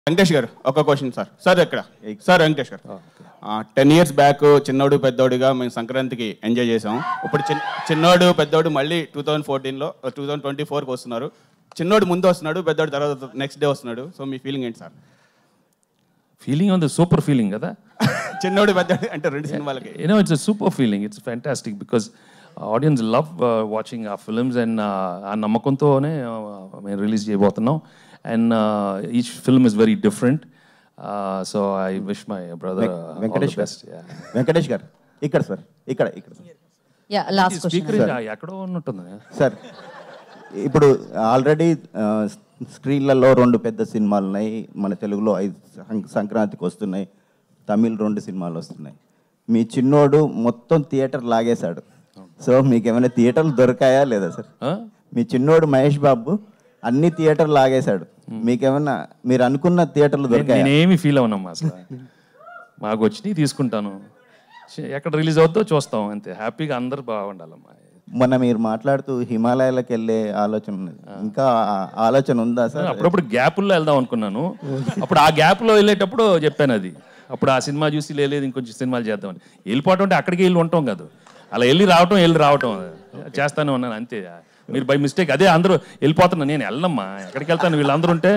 వెంకటేష్ గారు ఒక question sir sir ఎక్కడ sir Venkatesh garu ten years back చిన్నోడు పెద్దోడుగా మేము సంక్రాంతికి ఎంజాయ్ చేసాం ఇప్పుడు చిన్ చిన్నోడు పెద్దోడు మళ్ళీ టూ థౌజండ్ ఫోర్టీన్లో టూ థౌజండ్ ట్వంటీ ఫోర్కి వస్తున్నారు చిన్నోడు ముందు వస్తున్నాడు పెద్దోడు తర్వాత నెక్స్ట్ డే వస్తున్నాడు సో మీ ఫీలింగ్ ఏంటి సార్ ఫీలింగ్ ఉంది సూపర్ ఫీలింగ్ కదా చిన్నోడు పెద్దోడు అంటే రెండు సినిమాలకి you know it's a super feeling it's fantastic because audience love uh, watching our films and uh, ఆ నమ్మకంతోనే uh, మేము రిలీజ్ చేయబోతున్నాం and each film is very different so I wish my brother Venkatesh garu best Venkatesh గారు ఇక్కడ sir ఇక్కడ ఇక్కడ yeah last question speaker ఎక్కడో ఉన్నట్టుంది సార్ ఇప్పుడు ఆల్రెడీ స్క్రీన్లలో రెండు పెద్ద సినిమాలు ఉన్నాయి మన తెలుగులో ఐదు సం- సంక్రాంతికి వస్తున్నాయి తమిళ్ రెండు సినిమాలు వస్తున్నాయి మీ చిన్నోడు మొత్తం థియేటర్ లాగేశాడు సో మీకు ఏమైనా థియేటర్లు దొరికాయా లేదా సార్ Huh? మీ చిన్నోడు మహేష్ బాబు అన్ని థియేటర్లు లాగేశాడు మీకేమన్నా మీరు అనుకున్న థియేటర్లు దొరికాయా నేనేమి ఫీల్ అవునమ్మా అసలు మాకు వచ్చినాయి తీసుకుంటాను చే- ఎక్కడ రిలీజ్ అవుద్దో చూస్తాం అంతే హ్యాపీగా అందరు బాగుండాలమ్మా మొన్న మీరు మాట్లాడుతూ హిమాలయాలకు వెళ్ళే ఆలోచన ఉన్నది ఇంకా ఆ ఆలోచన ఉందా సార్ అప్పుడప్పుడు గ్యాపుల్లో వెళ్దాం అనుకున్నాను అప్పుడు ఆ గ్యాప్లో వెళ్ళేటప్పుడు చెప్పాను అది అప్పుడు ఆ సినిమా చూసి లేదు ఇంకొంచెం సినిమాలు చేద్దామని వెళ్ళిపోవటం అంటే అక్కడికి వెళ్ళి ఉంటాం కాదు అలా వెళ్ళి రావటం వెళ్ళి రావటం చేస్తానే ఉన్నాను అంతే మీరు బై మిస్టేక్ అదే అందరూ వెళ్ళిపోతున్నా నేను వెళ్ళమ్మా ఎక్కడికి వెళ్తాను వీళ్ళందరూ ఉంటే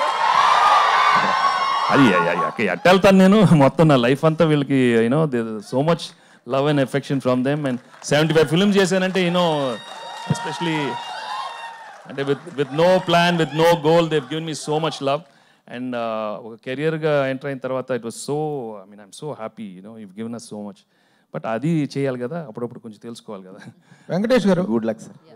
అది ఎట్ట వెళ్తాను నేను మొత్తం నా లైఫ్ అంతా వీళ్ళకి you know so much love and affection from them and seventy five films చేశానంటే యూనో ఎస్పెషలీ అంటే with with no plan with no goal they've given me so much love and ఒక కెరియర్గా ఎంటర్ అయిన తర్వాత it was so I mean I'm so happy you know you given us so much but అది చేయాలి కదా అప్పుడప్పుడు కొంచెం తెలుసుకోవాలి కదా వెంకటేష్ గారు గుడ్ లక్ సార్